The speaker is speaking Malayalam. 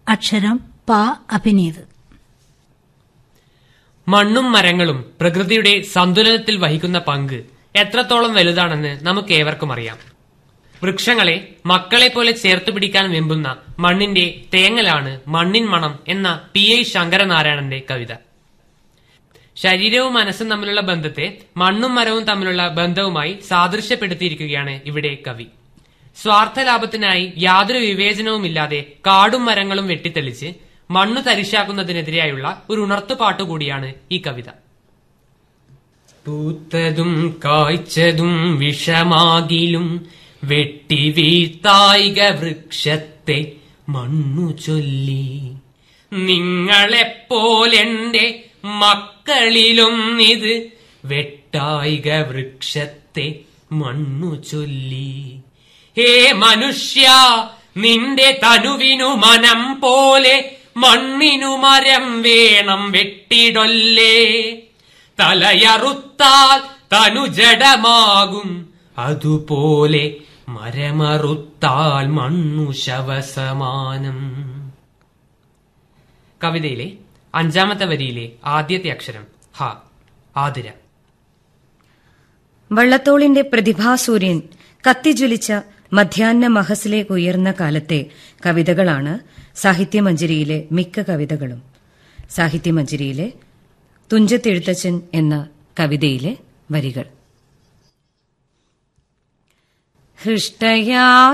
അക്ഷരം പ അഭിനീത് മണ്ണും മരങ്ങളും പ്രകൃതിയുടെ സന്തുലനത്തിൽ വഹിക്കുന്ന പങ്ക് എത്രത്തോളം വലുതാണെന്ന് നമുക്ക് ഏവർക്കും അറിയാം വൃക്ഷങ്ങളെ മക്കളെ പോലെ ചേർത്തു പിടിക്കാൻ വെമ്പുന്ന മണ്ണിന്റെ തേങ്ങലാണ് മണ്ണിൻ മണം എന്ന പി ഐ ശങ്കരനാരായണന്റെ കവിത ശരീരവും മനസ്സും തമ്മിലുള്ള ബന്ധത്തെ മണ്ണും മരവും തമ്മിലുള്ള ബന്ധവുമായി സാദൃശ്യപ്പെടുത്തിയിരിക്കുകയാണ് ഇവിടെ കവി സ്വാർത്ഥ ലാഭത്തിനായി യാതൊരു വിവേചനവുമില്ലാതെ കാടും മരങ്ങളും വെട്ടിത്തെളിച്ച് മണ്ണു തരിശാക്കുന്നതിനെതിരെയായുള്ള ഒരു ഉണർത്തുപാട്ട് കൂടിയാണ് ഈ കവിത പൂത്തതും കായ്ച്ചതും വിഷമാകിലും വെട്ടി വീഴ്ത്തായിക വൃക്ഷത്തെ മണ്ണു ചൊല്ലി നിങ്ങളെപ്പോലെന്റെ മക്കളിലും ഇത് വെട്ടായിക വൃക്ഷത്തെ മണ്ണു ചൊല്ലി ഹേ മനുഷ്യ നിന്റെ തനുവിനു മനം പോലെ മണ്ണിനു മരം വേണം വെട്ടിടൊല്ലേ തലയറുത്താൽ തനു ജഡമാകും അതുപോലെ മരമറുത്താൽ മണ്ണു ശവസമാനം കവിതയിലെ അഞ്ചാമത്തെ വരിയിലെ ആദ്യത്തെ അക്ഷരം ഹ ആതിര വള്ളത്തോളിന്റെ പ്രതിഭാസൂര്യൻ കത്തിജ്വലിച്ച മധ്യാഹ്ന മഹസിലേക്ക് ഉയർന്ന കാലത്തെ കവിതകളാണ് സാഹിത്യമഞ്ജരിയിലെ മിക്ക കവിതകളും സാഹിത്യമഞ്ജരിയിലെ തുഞ്ചത്തെഴുത്തച്ഛൻ എന്ന കവിതയിലെ വരികൾ ഹൃഷ്ടയാ